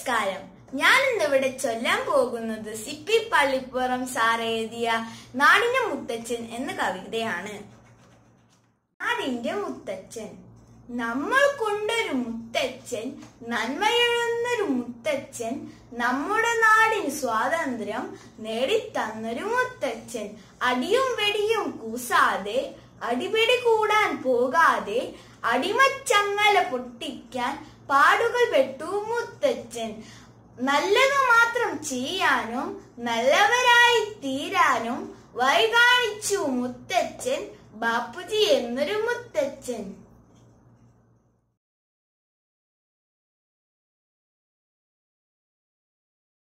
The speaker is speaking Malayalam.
നമസ്കാരം ഞാൻ ഇന്നിവിടെ ചൊല്ലാൻ പോകുന്നത് സിപ്പി പള്ളിപ്പുറം സാർ എഴുതിയ നാടിന്റെ മുത്തച്ഛൻ എന്ന കവിതയാണ് നാടിന്റെ മുത്തച്ഛൻ നമ്മൾ കൊണ്ടൊരു മുത്തച്ഛൻ നന്മയെഴുന്നൊരു മുത്തച്ഛൻ നമ്മുടെ നാടിന് സ്വാതന്ത്ര്യം നേടിത്തന്നൊരു മുത്തച്ഛൻ അടിയും വെടിയും കൂസാതെ അടിപിടി കൂടാൻ പോകാതെ അടിമച്ചങ്ങല പൊട്ടിക്കാൻ പാടുകൾ വെട്ടു മുത്തച്ഛൻ നല്ലത് മാത്രം ചെയ്യാനും നല്ലവരായി തീരാനും വഴി കാണിച്ചു മുത്തച്ഛൻ ബാപ്പുജി എന്നൊരു മുത്തച്ഛൻ